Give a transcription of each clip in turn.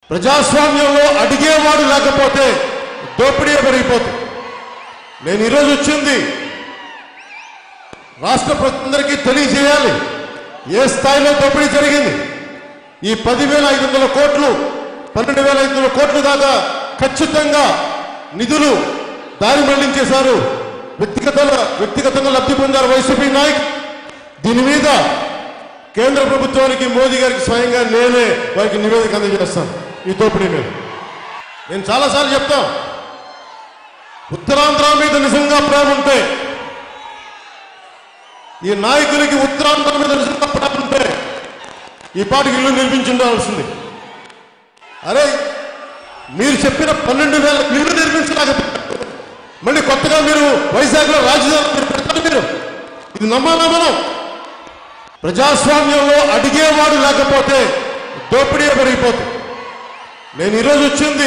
ప్రజాస్వామ్యంలో అడిగేవాడు లేకపోతే దోపిడీ పెరిగిపోతుంది నేను ఈరోజు వచ్చింది రాష్ట్ర ప్రజలందరికీ తెలియజేయాలి ఏ స్థాయిలో దోపిడీ జరిగింది ఈ పదివేల ఐదు వందల కోట్లు పన్నెండు వేల ఐదు వందల కోట్ల దాకా ఖచ్చితంగా నిధులు దారి మళ్లించేశారు వ్యక్తిగత వ్యక్తిగతంగా లబ్ధి పొందారు వైసీపీ నాయక్ దీని మీద కేంద్ర ప్రభుత్వానికి మోదీ గారికి స్వయంగా నేనే వారికి నివేదిక అందజేస్తాను ఈ దోపిడీ మీద నేను చాలాసార్లు చెప్తా ఉత్తరాంధ్ర మీద నిజంగా ప్రేమ ఉంటే ఈ నాయకులకి ఉత్తరాంధ్ర మీద నిజంగా ప్రేమ ఉంటే ఈ పాటికి ఇల్లు నిర్మించి ఉండాల్సింది అరే మీరు చెప్పిన పన్నెండు వేల ఇల్లు నిర్మించలేకపోతే మళ్ళీ కొత్తగా మీరు వైజాగ్లో రాజధాని మీరు పెట్టండి మీరు ఇది నమ్మాలా మనం ప్రజాస్వామ్యంలో అడిగేవాడు లేకపోతే దోపిడీ పెరిగిపోతుంది నేను ఈరోజు వచ్చింది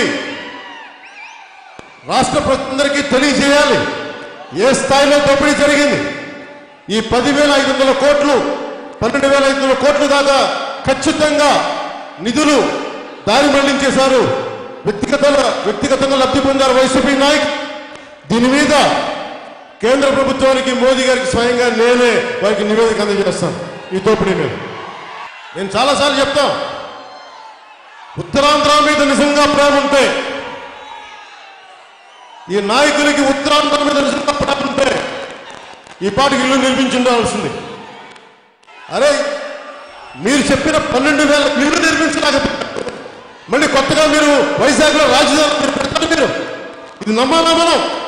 రాష్ట్ర ప్రజలందరికీ తెలియజేయాలి ఏ స్థాయిలో దోపిడీ జరిగింది ఈ పదివేల ఐదు వందల కోట్లు పన్నెండు వేల ఐదు వందల కోట్ల దాకా ఖచ్చితంగా నిధులు దారి మళ్లించేశారు వ్యక్తిగత వ్యక్తిగతంగా లబ్ధి పొందారు వైసీపీ నాయక్ దీని మీద కేంద్ర ప్రభుత్వానికి మోదీ గారికి స్వయంగా నేనే వారికి నివేదిక అందజేస్తాను ఈ దోపిడీ మీద నేను చాలాసార్లు చెప్తా ఉత్తరాంధ్ర మీద నిజంగా ప్రేమ ఉంటే ఈ నాయకులకి ఉత్తరాంధ్ర మీద నిజంగా ప్రేమ ఉంటే ఈ పాటికి ఇల్లు నిర్మించి ఉండాల్సింది అరే మీరు చెప్పిన పన్నెండు వేల ఇల్లు నిర్మించలేకపోతే మళ్ళీ కొత్తగా మీరు వైజాగ్లో రాజధాని మీరు పెట్టండి మీరు ఇది నమ్మాలా మనం